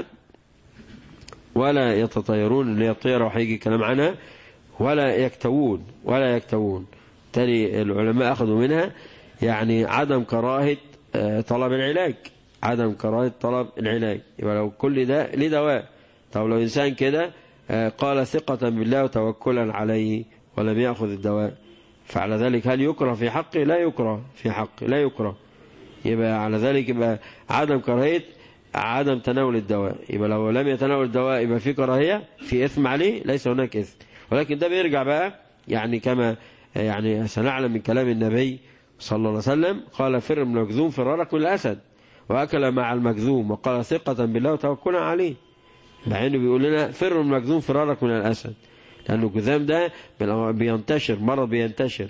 ولا يتطيرون اللي هي الطيرة وهيجي كلام عنها ولا يكتوون ولا يكتوون تاني العلماء أخذوا منها يعني عدم كراهة طلب العلاج عدم كراهة طلب العلاج يبقى لو كل ده ليه دواء طب لو إنسان كده قال ثقة بالله وتوكلا عليه ولم يأخذ الدواء فعلى ذلك هل يكره في حقه لا يكره في حقه لا يكره يبقى على ذلك يبقى عدم كراهية عدم تناول الدواء يبقى لو لم يتناول الدواء يبقى في كراهية في إثم عليه ليس هناك إثم ولكن ده بيرجع بقى يعني كما يعني سنعلم من كلام النبي صلى الله عليه وسلم قال فر من المكذوم فرارك من الأسد وأكل مع المكذوم وقال ثقة بالله وتوكلا عليه مع انه بيقول لنا فر من المكذوم فرارك من الأسد لأنه الجذام ده بينتشر مرض بينتشر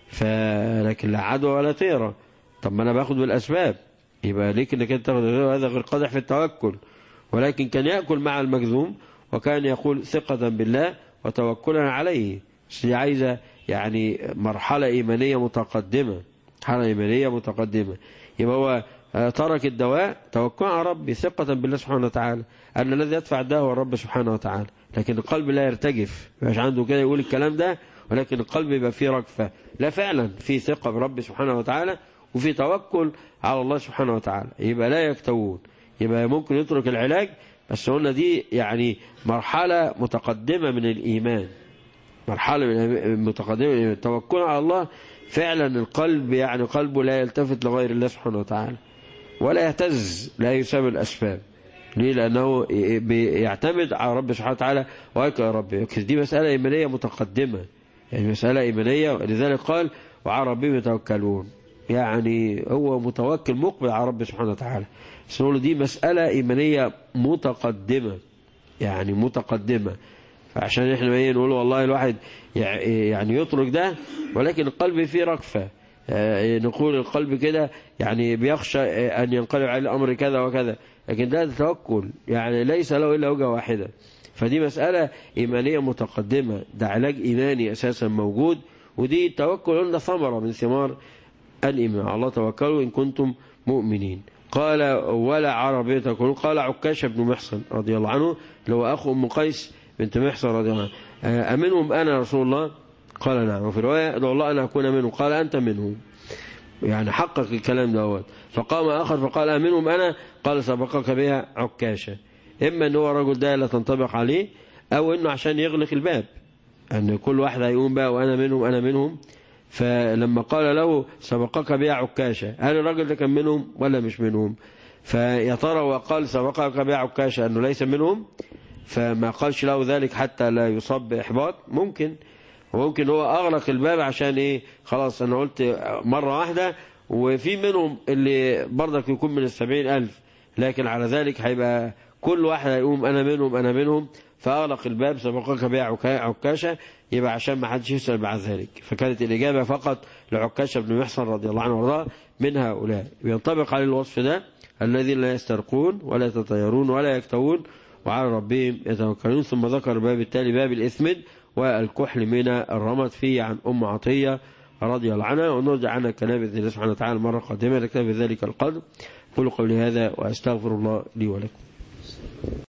فلكن لا عدوى ولا طيرة طب ما أنا باخد بالأسباب يبقى ليك انك انت تاخد هذا غير قادح في التوكل ولكن كان يأكل مع المكذوم وكان يقول ثقة بالله وتوكلا عليه دي عايزة يعني مرحلة إيمانية متقدمة مرحلة إيمانية متقدمة يبقى هو ترك الدواء توكل على ربي ثقة بالله سبحانه وتعالى أن الذي يدفع الدواء هو الرب سبحانه وتعالى لكن القلب لا يرتجف مش عنده كده يقول الكلام ده ولكن القلب يبقى فيه رجفة لا فعلا في ثقة برب سبحانه وتعالى وفي توكل على الله سبحانه وتعالى يبقى لا يكتوون يبقى ممكن يترك العلاج بس قلنا دي يعني مرحلة متقدمة من الإيمان مرحلة متقدمة من التوكل على الله فعلا القلب يعني قلبه لا يلتفت لغير الله سبحانه وتعالى ولا يهتز لا يسبب الأسباب ليه لأنه بيعتمد على رب سبحانه وتعالى ويك يا رب دي مسألة إيمانية متقدمة يعني مسألة إيمانية لذلك قال وعلى ربهم يتوكلون يعني هو متوكل مقبل على رب سبحانه وتعالى بس نقول دي مسألة إيمانية متقدمة يعني متقدمة فعشان احنا ما نقول والله الواحد يعني يترك ده ولكن القلب فيه ركفة نقول القلب كده يعني بيخشى أن ينقلب عليه الأمر كذا وكذا لكن ده توكل يعني ليس له إلا وجهة واحدة فدي مسألة إيمانية متقدمة ده علاج إيماني أساسا موجود ودي التوكل قلنا ثمرة من ثمار الإيمان الله توكلوا إن كنتم مؤمنين قال ولا عربية تقول قال عكاشة بن محصن رضي الله عنه لو أخو أم قيس بنت محصن رضي الله عنه أمنهم أنا رسول الله قال نعم وفي رواية ادعو الله أن أكون منهم قال أنت منهم يعني حقق الكلام دوت فقام آخر فقال أمنهم أنا قال سبقك بها عكاشة إما أن هو الرجل ده لا تنطبق عليه أو أنه عشان يغلق الباب أن كل واحد هيقوم بقى وأنا منهم أنا منهم فلما قال له سبقك بها عكاشة هل الراجل ده كان منهم ولا مش منهم فيا ترى وقال سبقك بها عكاشة أنه ليس منهم فما قالش له ذلك حتى لا يصاب بإحباط ممكن وممكن هو أغلق الباب عشان إيه خلاص أنا قلت مرة واحدة وفي منهم اللي برضك يكون من السبعين ألف لكن على ذلك هيبقى كل واحد هيقوم أنا منهم أنا منهم فأغلق الباب سبقك بها عكاشة يبقى عشان ما حدش يسأل بعد ذلك فكانت الإجابة فقط لعكاشة بن محصن رضي الله عنه وارضاه من هؤلاء ينطبق عليه الوصف ده الذين لا يسترقون ولا يتطيرون ولا يكتوون وعلى ربهم يتوكلون ثم ذكر الباب التالي باب الإثمد والكحل من الرمد فيه عن أم عطية رضي الله عنها ونرجع عنها كلام بإذن الله سبحانه وتعالى مرة قادمة لكتاب ذلك القدر قولوا قولي هذا وأستغفر الله لي ولكم